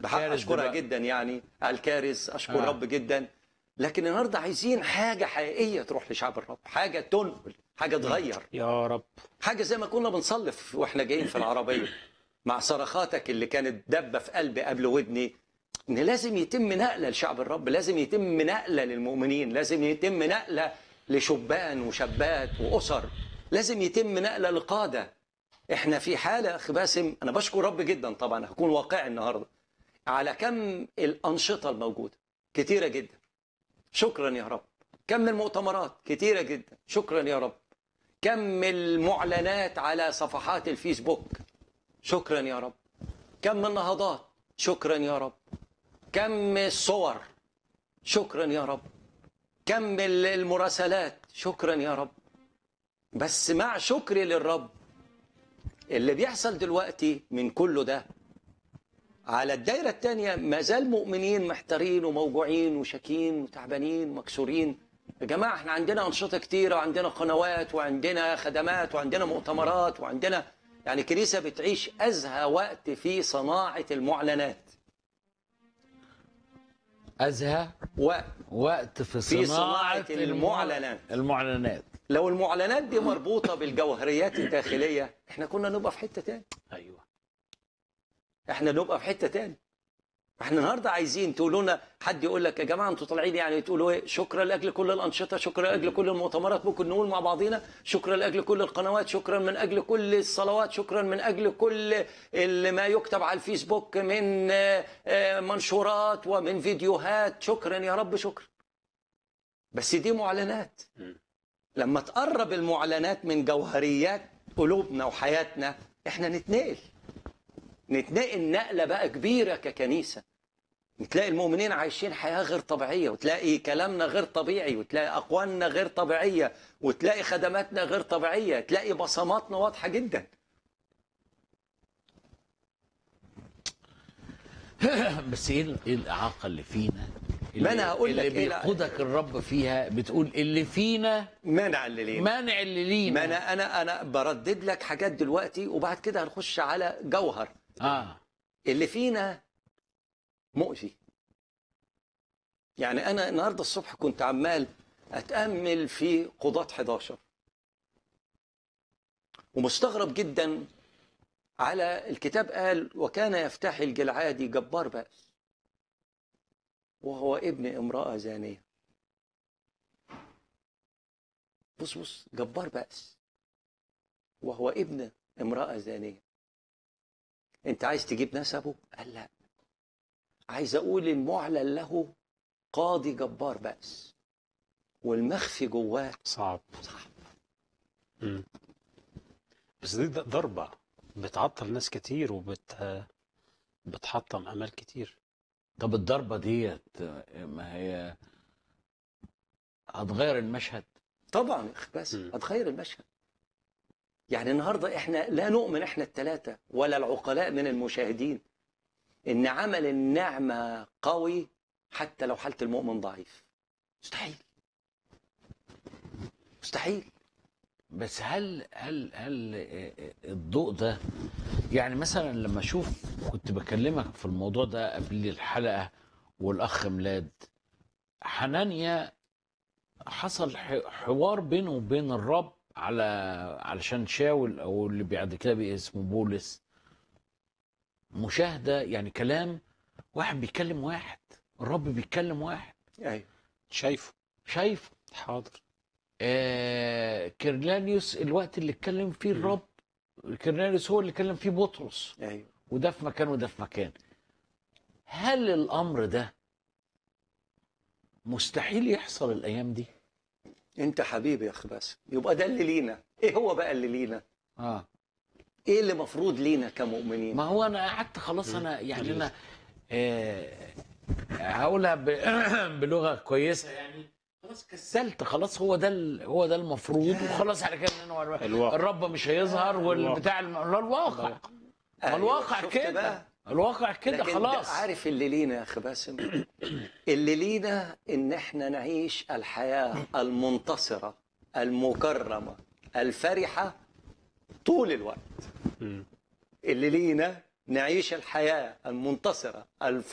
بحق كارث اشكرها دلوقتي. جدا يعني على الكارث اشكر آه. رب جدا لكن النهارده عايزين حاجه حقيقيه تروح لشعب الرب حاجه تنقل حاجه تغير يا رب حاجه زي ما كنا بنصلي في- واحنا جايين في العربيه مع صرخاتك اللي كانت دبه في قلبي قبل ودني ان لازم يتم نقله لشعب الرب لازم يتم نقله للمؤمنين لازم يتم نقله لشبان وشابات واسر لازم يتم نقله لقاده احنا في حاله يا اخي باسم انا بشكر رب جدا طبعا هكون واقعي النهارده على كم الانشطه الموجوده كتيره جدا شكرا يا رب كم المؤتمرات كتيره جدا شكرا يا رب كم المعلنات على صفحات الفيسبوك شكرا يا رب كم النهضات شكرا يا رب كم الصور شكرا يا رب كم المراسلات شكرا يا رب بس مع شكري للرب اللي بيحصل دلوقتي من كله ده على الدايرة التانية ما زال مؤمنين محتارين وموجوعين وشاكين وتعبانين ومكسورين يا جماعة احنا عندنا أنشطة كتيرة وعندنا قنوات وعندنا خدمات وعندنا مؤتمرات وعندنا يعني كنيسة بتعيش أزهى وقت في صناعة المعلنات ازهى وقت وقت في في صناعه, صناعة المعلنات. المعلنات لو المعلنات دي مربوطة بالجوهريات الداخلية احنا كنا نبقى في حتة تاني ايوه احنا نبقى في حته تاني احنا النهارده عايزين تقولوا لنا حد يقول لك يا جماعه انتوا طالعين يعني تقولوا ايه شكرا لاجل كل الانشطه شكرا لاجل كل المؤتمرات ممكن نقول مع بعضينا شكرا لاجل كل القنوات شكرا من اجل كل الصلوات شكرا من اجل كل ال- ما يكتب على الفيسبوك من آه، آه، منشورات ومن فيديوهات شكرا يا رب شكرا بس دي معلنات لما تقرب المعلنات من جوهريات قلوبنا وحياتنا احنا نتنقل نتنقل نقله بقى كبيره ككنيسه تلاقي المؤمنين عايشين حياه غير طبيعيه وتلاقي كلامنا غير طبيعي وتلاقي اقوالنا غير طبيعيه وتلاقي خدماتنا غير طبيعيه تلاقي بصماتنا واضحه جدا بس ايه ال- ايه الاعاقه اللي فينا ما أنا هقول اللي لك إيه الع- بيقودك الرب فيها بتقول اللي فينا منع اللي لينا مانع اللي لينا ما انا انا انا بردد لك حاجات دلوقتي وبعد كده هنخش على جوهر اه اللي فينا مؤذي يعني انا النهارده الصبح كنت عمال اتامل في قضاة 11 ومستغرب جدا على الكتاب قال وكان يفتحي الجلعادي جبار بأس وهو ابن امرأة زانية بص بص جبار بأس وهو ابن امرأة زانية انت عايز تجيب نسبه قال لا عايز اقول المعلن له قاضي جبار بأس والمخفي جواه صعب صعب مم. بس دي ض- ضربة بتعطل ناس كتير وبت بتحطم امال كتير طب الضربه ديت ما هي هتغير المشهد طبعا يا أخي بس مم. هتغير المشهد يعني النهارده احنا لا نؤمن احنا الثلاثه ولا العقلاء من المشاهدين ان عمل النعمه قوي حتى لو حاله المؤمن ضعيف مستحيل مستحيل بس هل هل هل الضوء ده يعني مثلا لما اشوف كنت بكلمك في الموضوع ده قبل الحلقه والاخ ميلاد حنانيا حصل ح- حوار بينه وبين الرب على علشان شاول او اللي بعد كده بقى اسمه بولس مشاهده يعني كلام واحد بيكلم واحد الرب بيتكلم واحد ايوه شايفه شايف حاضر آه كيرلانيوس الوقت اللي اتكلم فيه الرب كيرلانيوس هو اللي اتكلم فيه بطرس ايوه وده في مكان وده في مكان هل الامر ده مستحيل يحصل الايام دي انت حبيبي يا اخي بس يبقى ده اللي لينا ايه هو بقى اللي لينا اه ايه اللي مفروض لينا كمؤمنين ما هو انا قعدت خلاص انا يعني انا آه هقولها ب- بلغه كويسه يعني خلاص كسلت خلاص هو ده ال- هو ده المفروض وخلاص على كده ان أنا الواقع. الرب مش هيظهر والبتاع الم- لا، الواقع ما أيوة، الواقع شفت كده بقى؟ الواقع كده لكن خلاص عارف اللي لينا يا اخي باسم اللي لينا ان احنا نعيش الحياه المنتصره المكرمه الفرحه طول الوقت مم. اللي لينا نعيش الحياة المنتصرة الف